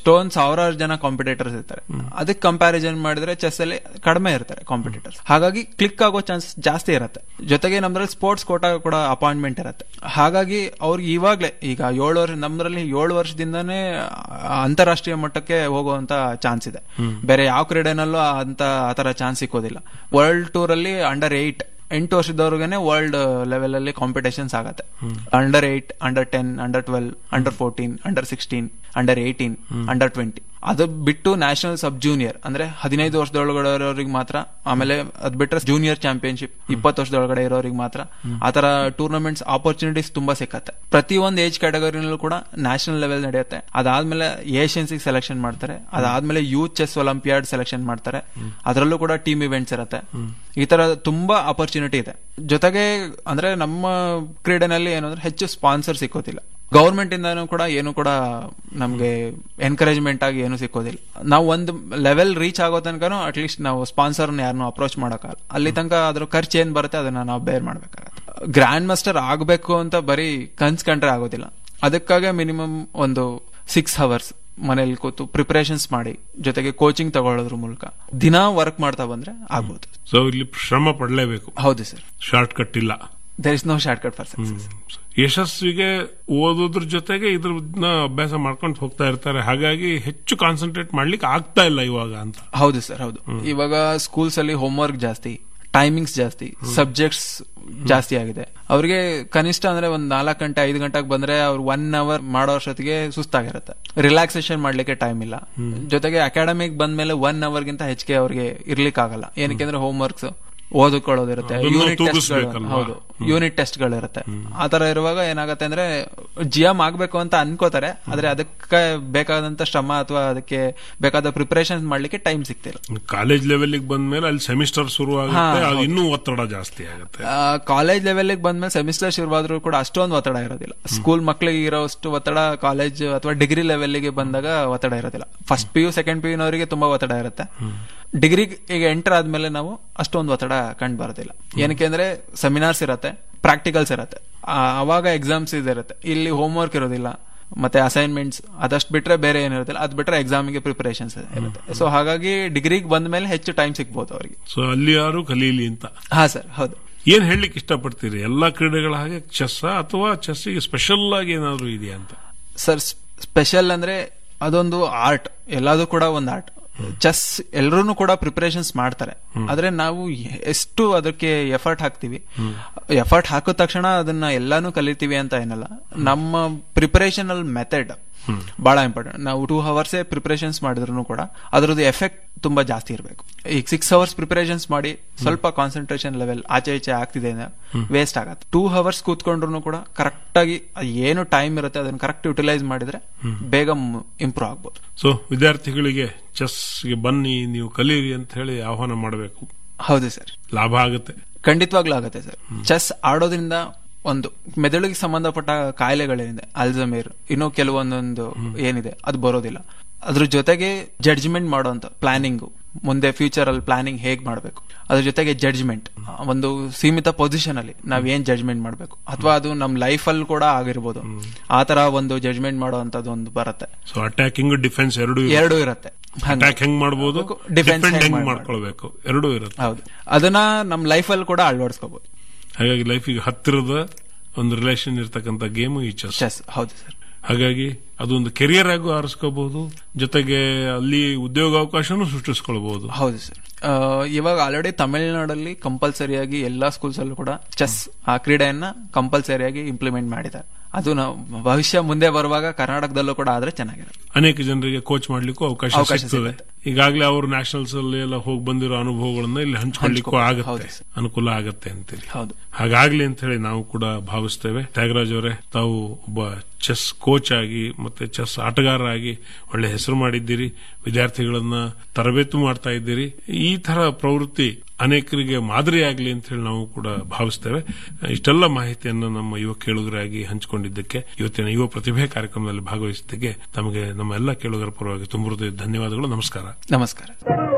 ಎಷ್ಟೊಂದ್ ಸಾವಿರಾರು ಜನ ಕಾಂಪಿಟೇಟರ್ಸ್ ಇರ್ತಾರೆ ಅದಕ್ಕೆ ಕಂಪ್ಯಾರಿಸನ್ ಮಾಡಿದ್ರೆ ಚೆಸ್ ಅಲ್ಲಿ ಕಡಿಮೆ ಇರ್ತಾರೆ ಕಾಂಪಿಟೇಟರ್ಸ್ ಹಾಗಾಗಿ ಕ್ಲಿಕ್ ಆಗೋ ಚಾನ್ಸಸ್ ಜಾಸ್ತಿ ಇರುತ್ತೆ ಜೊತೆಗೆ ನಮ್ದ್ರಲ್ಲಿ ಸ್ಪೋರ್ಟ್ಸ್ ಕೋಟಾ ಕೂಡ ಅಪಾಯಿಂಟ್ಮೆಂಟ್ ಇರುತ್ತೆ ಹಾಗಾಗಿ ಅವ್ರಿಗೆ ಇವಾಗ್ಲೇ ಈಗ ಏಳು ವರ್ಷ ನಮ್ದ್ರಲ್ಲಿ ಏಳು ವರ್ಷದಿಂದಾನೇ ಆ, ಅಂತಾರಾಷ್ಟ್ರೀಯ ಮಟ್ಟಕ್ಕೆ ಹೋಗುವಂತ ಚಾನ್ಸ್ ಇದೆ ಬೇರೆ ಯಾವ ಕ್ರೀಡೆನಲ್ಲೂ ಅಂತ ಆತರ ಚಾನ್ಸ್ ಸಿಕ್ಕೋದಿಲ್ಲ ವರ್ಲ್ಡ್ ಟೂರ್ ಅಲ್ಲಿ ಅಂಡರ್ ಏಟ್ ಎಂಟು ವರ್ಷದವ್ರಿಗೇನೆ ವರ್ಲ್ಡ್ ಲೆವೆಲ್ ಅಲ್ಲಿ ಕಾಂಪಿಟೇಷನ್ಸ್ ಆಗತ್ತೆ under eight under ten under twelve under fourteen under sixteen under eighteen under twenty ಅದು ಬಿಟ್ಟು ನ್ಯಾಷನಲ್ ಸಬ್ ಜೂನಿಯರ್ ಅಂದ್ರೆ ಹದಿನೈದು ವರ್ಷದೊಳಗಡೆ ಇರೋರಿಗೆ ಮಾತ್ರ ಆಮೇಲೆ ಅದ್ ಬಿಟ್ರೆ ಜೂನಿಯರ್ ಚಾಂಪಿಯನ್ಶಿಪ್ ಇಪ್ಪತ್ತು ವರ್ಷದೊಳಗಡೆ ಇರೋರಿಗೆ ಮಾತ್ರ ಆತರ ಟೂರ್ನಮೆಂಟ್ಸ್ ಆಪರ್ಚುನಿಟೀಸ್ ತುಂಬಾ ಸಿಕ್ಕತ್ತೆ ಪ್ರತಿ ಒಂದು ಏಜ್ ಕ್ಯಾಟಗರಿನಲ್ಲೂ ಕೂಡ ನ್ಯಾಷನಲ್ ಲೆವೆಲ್ ನಡೆಯುತ್ತೆ ಅದಾದ್ಮೇಲೆ ಏಷ್ಯನ್ಸ್ ಸೆಲೆಕ್ಷನ್ ಮಾಡ್ತಾರೆ ಅದಾದ್ಮೇಲೆ ಯೂತ್ ಚೆಸ್ ಒಲಿಂಪಿಯಾಡ್ ಸೆಲೆಕ್ಷನ್ ಮಾಡ್ತಾರೆ ಅದರಲ್ಲೂ ಕೂಡ ಟೀಮ್ ಇವೆಂಟ್ಸ್ ಇರುತ್ತೆ ಈ ತರ ತುಂಬಾ ಅಪರ್ಚುನಿಟಿ ಇದೆ ಜೊತೆಗೆ ಅಂದ್ರೆ ನಮ್ಮ ಕ್ರೀಡೆನಲ್ಲಿ ಏನು ಅಂದ್ರೆ ಹೆಚ್ಚು ಸ್ಪಾನ್ಸರ್ ಸಿಕ್ಕೋದಿಲ್ಲ ಗೌರ್ಮೆಂಟ್ ಇಂದಾನು ಕೂಡ ಏನು ಕೂಡ ನಮ್ಗೆ ಎನ್ಕರೇಜ್ಮೆಂಟ್ ಆಗಿ ಏನು ಸಿಕ್ಕೋದಿಲ್ಲ ನಾವು ಒಂದು ಲೆವೆಲ್ ರೀಚ್ ಆಗೋ ತನಕನೂ ಅಟ್ಲೀಸ್ಟ್ ನಾವು ಸ್ಪಾನ್ಸರ್ ಯಾರನ್ನು ಅಪ್ರೋಚ್ ಮಾಡೋಕ್ಕಾಗಲ್ಲ ಅಲ್ಲಿ ತನಕ ಅದ್ರ ಖರ್ಚು ಏನ್ ಬರುತ್ತೆ ಅದನ್ನ ನಾವು ಬೇರ್ ಮಾಡ್ಬೇಕಾಗತ್ತೆ ಗ್ರ್ಯಾಂಡ್ ಮಾಸ್ಟರ್ ಆಗ್ಬೇಕು ಅಂತ ಬರೀ ಕನ್ಸ್ಕೊಂಡ್ರೆ ಆಗೋದಿಲ್ಲ ಅದಕ್ಕಾಗಿ ಮಿನಿಮಮ್ ಒಂದು ಸಿಕ್ಸ್ ಅವರ್ಸ್ ಮನೇಲಿ ಕೂತು ಪ್ರಿಪರೇಷನ್ಸ್ ಮಾಡಿ ಜೊತೆಗೆ ಕೋಚಿಂಗ್ ತಗೊಳ್ಳೋದ್ರ ಮೂಲಕ ದಿನ ವರ್ಕ್ ಮಾಡ್ತಾ ಬಂದ್ರೆ ಆಗ್ಬೋದು ಸೊ ಇಲ್ಲಿ ಶ್ರಮ ಪಡಲೇಬೇಕು ಹೌದು ಸರ್ ಶಾರ್ಟ್ ಕಟ್ ಇಲ್ಲ there is no short cut for success ಯಶಸ್ವಿಗೆ ಓದೋದ್ರ ಜೊತೆಗೆ ಇದ್ರನ್ನ ಅಭ್ಯಾಸ ಮಾಡ್ಕೊಂಡು ಹೋಗ್ತಾ ಇರ್ತಾರೆ ಹಾಗಾಗಿ ಹೆಚ್ಚು ಕಾನ್ಸಂಟ್ರೇಟ್ ಮಾಡ್ಲಿಕ್ಕೆ ಆಗ್ತಾ ಇಲ್ಲ ಇವಾಗ ಅಂತ ಹೌದು ಸರ್ ಹೌದು ಇವಾಗ ಸ್ಕೂಲ್ಸ್ ಅಲ್ಲಿ ಹೋಮ್ವರ್ಕ್ ಜಾಸ್ತಿ ಟೈಮಿಂಗ್ಸ್ ಜಾಸ್ತಿ ಸಬ್ಜೆಕ್ಟ್ಸ್ ಜಾಸ್ತಿ ಆಗಿದೆ ಅವ್ರಿಗೆ ಕನಿಷ್ಠ ಅಂದ್ರೆ ಒಂದ್ ನಾಲ್ಕು ಗಂಟೆ ಐದು ಗಂಟೆಗೆ ಬಂದ್ರೆ ಅವ್ರು ಒನ್ ಅವರ್ ಮಾಡೋ ಅಷ್ಟೊತ್ತಿಗೆ ಸುಸ್ತಾಗಿರುತ್ತೆ ರಿಲ್ಯಾಕ್ಸೇಷನ್ ಮಾಡ್ಲಿಕ್ಕೆ ಟೈಮ್ ಇಲ್ಲ ಜೊತೆಗೆ ಅಕಾಡೆಮಿಕ್ ಬಂದ್ಮೇಲೆ ಒನ್ ಅವರ್ಗಿಂತ ಹೆಚ್ಚಿಗೆ ಅವ್ರಿಗೆ ಇರ್ಲಿಕ್ಕೆ ಆಗಲ್ಲ ಏನಕ್ಕೆ ಅಂದ್ರೆ ಹೋಮ್ ವರ್ಕ್ಸ್ ಓದಿಕೊಳ್ಳೋದಿರುತ್ತೆ ಅದನ್ನ ಯೂನಿಟ್ ಟೆಸ್ಟ್ ತೂಗಿಸ್ಬೇಕಲ್ವಾ? ಹೌದು ಯೂನಿಟ್ ಟೆಸ್ಟ್ ಗಳಿರುತ್ತೆ ಆತರ ಇರುವಾಗ ಏನಾಗುತ್ತೆ ಅಂದ್ರೆ ಜಿ ಎಂ ಆಗ್ಬೇಕು ಅಂತ ಅನ್ಕೋತಾರೆ ಆದ್ರೆ ಅದಕ್ಕೆ ಬೇಕಾದಂತ ಶ್ರಮ ಅಥವಾ ಅದಕ್ಕೆ ಬೇಕಾದ ಪ್ರಿಪರೇಷನ್ ಮಾಡ್ಲಿಕ್ಕೆ ಟೈಮ್ ಸಿಗ್ತಿಲ್ಲ ಕಾಲೇಜ್ ಲೆವೆಲ್ಗೆ ಬಂದ್ಮೇಲೆ ಅಲ್ಲಿ ಸೆಮಿಸ್ಟರ್ ಶುರು ಆಗುತ್ತೆ ಹಾ, ಅದು ಇನ್ನೂ ಒತ್ತಡ ಜಾಸ್ತಿ ಆಗುತ್ತೆ ಕಾಲೇಜ್ ಲೆವೆಲ್ ಬಂದ್ಮೇಲೆ ಸೆಮಿಸ್ಟರ್ ಶುರುವಾದ್ರೂ ಕೂಡ ಅಷ್ಟೊಂದು ಒತ್ತಡ ಇರೋದಿಲ್ಲ ಸ್ಕೂಲ್ ಮಕ್ಕಳಿಗೆ ಇರೋಷ್ಟು ಒತ್ತಡ ಕಾಲೇಜ್ ಅಥವಾ ಡಿಗ್ರಿ ಲೆವೆಲ್ಗೆ ಬಂದಾಗ ಒತ್ತಡ ಇರೋದಿಲ್ಲ first P U second P ಯುನವರಿಗೆ ತುಂಬಾ ಒತ್ತಡ ಇರುತ್ತೆ ಡಿಗ್ರಿ ಈಗ ಎಂಟರ್ ಆದ್ಮೇಲೆ ನಾವು ಅಷ್ಟೊಂದು ಒತ್ತಡ ಕಂಡು ಬರೋದಿಲ್ಲ ಏನಕ್ಕೆ ಅಂದ್ರೆ ಸೆಮಿನಾರ್ಸ್ ಇರತ್ತೆ ಪ್ರಾಕ್ಟಿಕಲ್ಸ್ ಇರತ್ತೆ ಆ, ಅವಾಗ ಎಕ್ಸಾಮ್ಸ್ ಇದಿರುತ್ತೆ ಇಲ್ಲಿ ಹೋಮ್ವರ್ಕ್ ಇರೋದಿಲ್ಲ ಮತ್ತೆ ಅಸೈನ್ಮೆಂಟ್ಸ್ ಅದಷ್ಟು ಬಿಟ್ರೆ ಬೇರೆ ಏನಿರುತ್ತಿಲ್ಲ ಅದ್ ಬಿಟ್ರೆ ಎಕ್ಸಾಮಿಗೆ ಪ್ರಿಪರೇಷನ್ಸ್ ಇರುತ್ತೆ ಸೊ ಹಾಗಾಗಿ ಡಿಗ್ರಿಗೆ ಬಂದ ಮೇಲೆ ಹೆಚ್ಚು ಟೈಮ್ ಸಿಗ್ಬೋದು ಅವರಿಗೆ ಸೊ ಅಲ್ಲಿ ಯಾರು ಕಲೀಲಿ ಅಂತ ಹಾ ಸರ್ ಹೌದು ಏನ್ ಹೇಳಲಿಕ್ಕೆ ಇಷ್ಟಪಡ್ತೀರಿ ಎಲ್ಲಾ ಕ್ರೀಡೆಗಳ ಹಾಗೆ ಚೆಸ್ ಅಥವಾ ಚೆಸ್ಸಿಗೆ ಸ್ಪೆಷಲ್ ಆಗಿ ಏನಾದ್ರು ಇದೆಯಾ ಅಂತ ಸರ್ ಸ್ಪೆಷಲ್ ಅಂದ್ರೆ ಅದೊಂದು ಆರ್ಟ್ ಎಲ್ಲದೂ ಕೂಡ ಒಂದು ಆರ್ಟ್ ಚೆಸ್ ಎಲ್ಲರೂ ಕೂಡ ಪ್ರಿಪರೇಷನ್ಸ್ ಮಾಡ್ತಾರೆ ಆದ್ರೆ ನಾವು ಎಷ್ಟು ಅದಕ್ಕೆ ಎಫರ್ಟ್ ಹಾಕ್ತಿವಿ ಎಫರ್ಟ್ ಹಾಕಿದ ತಕ್ಷಣ ಅದನ್ನ ಎಲ್ಲಾನು ಕಲಿತೀವಿ ಅಂತ ಏನಲ್ಲ ನಮ್ಮ ಪ್ರಿಪರೇಷನಲ್ ಮೆಥಡ್ ಬಹಳ ಇಂಪಾರ್ಟೆಂಟ್ ನಾವು ಟೂ ಅವರ್ಸ್ ಪ್ರಿಪರೇಷನ್ಸ್ ಮಾಡಿದ್ರು ಕೂಡ ಅದ್ರದ್ದು ಎಫೆಕ್ಟ್ ತುಂಬಾ ಜಾಸ್ತಿ ಇರಬೇಕು ಈಗ ಸಿಕ್ಸ್ ಅವರ್ಸ್ ಪ್ರಿಪರೇಷನ್ಸ್ ಮಾಡಿ ಸ್ವಲ್ಪ ಕಾನ್ಸಂಟ್ರೇಷನ್ ಲೆವೆಲ್ ಆಚೆ ಈಚೆ ಆಗ್ತಿದೆ ವೇಸ್ಟ್ ಆಗತ್ತೆ ಟೂ ಅವರ್ಸ್ ಕೂತ್ಕೊಂಡ್ರು ಕೂಡ ಕರೆಕ್ಟ್ ಆಗಿ ಅದ್ ಏನು ಟೈಮ್ ಇರುತ್ತೆ ಅದನ್ನ ಕರೆಕ್ಟ್ ಯುಟಿಲೈಸ್ ಮಾಡಿದ್ರೆ ಬೇಗ ಇಂಪ್ರೂವ್ ಆಗ್ಬೋದು ಸೊ ವಿದ್ಯಾರ್ಥಿಗಳಿಗೆ ಚೆಸ್ಗೆ ಬನ್ನಿ ನೀವು ಕಲೀರಿ ಅಂತ ಹೇಳಿ ಆಹ್ವಾನ ಮಾಡಬೇಕು ಹೌದು ಸರ್ ಲಾಭ ಆಗುತ್ತೆ ಖಂಡಿತವಾಗ್ಲೂ ಆಗುತ್ತೆ ಸರ್ ಚೆಸ್ ಆಡೋದ್ರಿಂದ ಒಂದು ಮೆದುಳಿಗೆ ಸಂಬಂಧಪಟ್ಟ ಕಾಯಿಲೆಗಳೇನಿದೆ ಅಲ್ಝಮೇರ್ ಇನ್ನೂ ಕೆಲವೊಂದೊಂದು ಏನಿದೆ ಅದು ಬರೋದಿಲ್ಲ ಅದ್ರ ಜೊತೆಗೆ ಜಡ್ಜ್ಮೆಂಟ್ ಮಾಡೋಂತ ಪ್ಲಾನಿಂಗ್ ಮುಂದೆ ಫ್ಯೂಚರ್ ಅಲ್ಲಿ ಪ್ಲಾನಿಂಗ್ ಹೇಗ್ ಮಾಡಬೇಕು ಅದ್ರ ಜೊತೆಗೆ ಜಡ್ಜ್ಮೆಂಟ್ ಒಂದು ಸೀಮಿತ ಪೊಸಿಷನ್ ಅಲ್ಲಿ ನಾವ್ ಏನ್ ಜಡ್ಜ್ಮೆಂಟ್ ಮಾಡಬೇಕು ಅಥವಾ ಅದು ನಮ್ ಲೈಫ್ ಅಲ್ಲಿ ಕೂಡ ಆಗಿರ್ಬೋದು ಆ ತರ ಒಂದು ಜಡ್ಜ್ಮೆಂಟ್ ಮಾಡುವಂತದ್ದು ಒಂದು ಬರುತ್ತೆ ಸೊ ಅಟ್ಯಾಕಿಂಗ್ ಡಿಫೆನ್ಸ್ ಎರಡು ಎರಡೂ ಇರುತ್ತೆ ಹಂಗೆ. ಅಟ್ಯಾಕ್ ಹೆಂಗ್ ಮಾಡ್ಬೋದು Defense ಡಿಫೆಂಡ್ ಹೆಂಗ್ ಹೆಂಗ್ ಮಾಡ್ಬೋದು. ಮಾಡ್ಕೊಳ್ಬೇಕು ಎರಡೂ ಇರುತ್ತೆ ಹೌದು ಅದನ್ನ ನಮ್ ಲೈಫ್ ಅಲ್ಲಿ ಕೂಡ ಅಳವಡಿಸ್ಕೋಬಹುದು ಹಾಗಾಗಿ ಲೈಫಿಗೆ ಹತ್ತಿರದ ಒಂದು ರಿಲೇಷನ್ ಇರ್ತಕ್ಕಂಥ ಗೇಮ್ ಈ ಚೆಸ್ ಚೆಸ್ ಹೌದು ಸರ್ ಹಾಗಾಗಿ ಅದೊಂದು ಕೆರಿಯರ್ ಆಗು ಆರಿಸ್ಕೋಬಹುದು ಜೊತೆಗೆ ಅಲ್ಲಿ ಉದ್ಯೋಗಾವಕಾಶನೂ ಸೃಷ್ಟಿಸ್ಕೊಳ್ಬಹುದು ಹೌದು ಸರ್ ಇವಾಗ ಆಲ್ರೆಡಿ ತಮಿಳುನಾಡಲ್ಲಿ ಕಂಪಲ್ಸರಿಯಾಗಿ ಎಲ್ಲಾ ಸ್ಕೂಲ್ಸ್ ಅಲ್ಲೂ ಕೂಡ ಚೆಸ್ ಆ ಕ್ರೀಡೆಯನ್ನ ಕಂಪಲ್ಸರಿಯಾಗಿ ಇಂಪ್ಲಿಮೆಂಟ್ ಮಾಡಿದ್ದಾರೆ ಅದು ನಾವು ಭವಿಷ್ಯ ಮುಂದೆ ಬರುವಾಗ ಕರ್ನಾಟಕದಲ್ಲೂ ಕೂಡ ಆದ್ರೆ ಚೆನ್ನಾಗಿರುತ್ತೆ ಅನೇಕ ಜನರಿಗೆ ಕೋಚ್ ಮಾಡ್ಲಿಕ್ಕೂ ಅವಕಾಶ ಅವಕಾಶ ಸಿಗ್ತದೆ ಈಗಾಗಲೇ ಅವರು ನ್ಯಾಷನಲ್ಸ್ ಅಲ್ಲಿ ಎಲ್ಲ ಹೋಗಿ ಬಂದಿರೋ ಅನುಭವಗಳನ್ನ ಇಲ್ಲಿ ಹಂಚ್ಕೊಳ್ಳಿಕ್ಕೂ ಹಂಚ್ಕೊ- ಹೌದು ಆಗತ್ತೆ ಸರ್. ಅನುಕೂಲ ಆಗತ್ತೆ ಅಂತೀರಿ ಹೌದು ಹಾಗಾಗ್ಲಿ ಅಂತ ಹೇಳಿ ನಾವು ಕೂಡ ಭಾವಿಸ್ತೇವೆ ತ್ಯಾಗರಾಜ್ ಅವರೇ ತಾವು ಒಬ್ಬ ಚೆಸ್ ಕೋಚ್ ಆಗಿ ಮತ್ತೆ ಚೆಸ್ ಆಟಗಾರರಾಗಿ ಒಳ್ಳೆ ಹೆಸರು ಮಾಡಿದ್ದೀರಿ ವಿದ್ಯಾರ್ಥಿಗಳನ್ನ ತರಬೇತು ಮಾಡ್ತಾ ಇದ್ದೀರಿ ಈ ತರ ಪ್ರವೃತ್ತಿ ಅನೇಕರಿಗೆ ಮಾದರಿಯಾಗಲಿ ಅಂತ ಹೇಳಿ ನಾವು ಕೂಡ ಭಾವಿಸ್ತೇವೆ ಇಷ್ಟೆಲ್ಲ ಮಾಹಿತಿಯನ್ನು ನಮ್ಮ ಯುವ ಕೇಳುಗರಾಗಿ ಹಂಚಿಕೊಂಡಿದ್ದಕ್ಕೆ ಇವತ್ತಿನ ಯುವ ಪ್ರತಿಭೆ ಕಾರ್ಯಕ್ರಮದಲ್ಲಿ ಭಾಗವಹಿಸಿದ್ದಕ್ಕೆ ತಮಗೆ ನಮ್ಮ ಎಲ್ಲ ಕೇಳುಗರ ಪರವಾಗಿ ತುಂಬ ಹೃದಯದ ಧನ್ಯವಾದಗಳು ನಮಸ್ಕಾರ ನಮಸ್ಕಾರ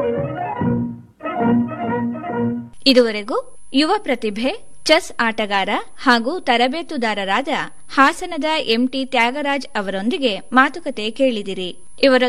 ಇದುವರೆಗೂ ಯುವ ಪ್ರತಿಭೆ ಚೆಸ್ ಆಟಗಾರ ಹಾಗೂ ತರಬೇತುದಾರರಾದ ಹಾಸನದ ಎಂಟಿ ತ್ಯಾಗರಾಜ್ ಅವರೊಂದಿಗೆ ಮಾತುಕತೆ ಕೇಳಿದಿರಿ ಇವರ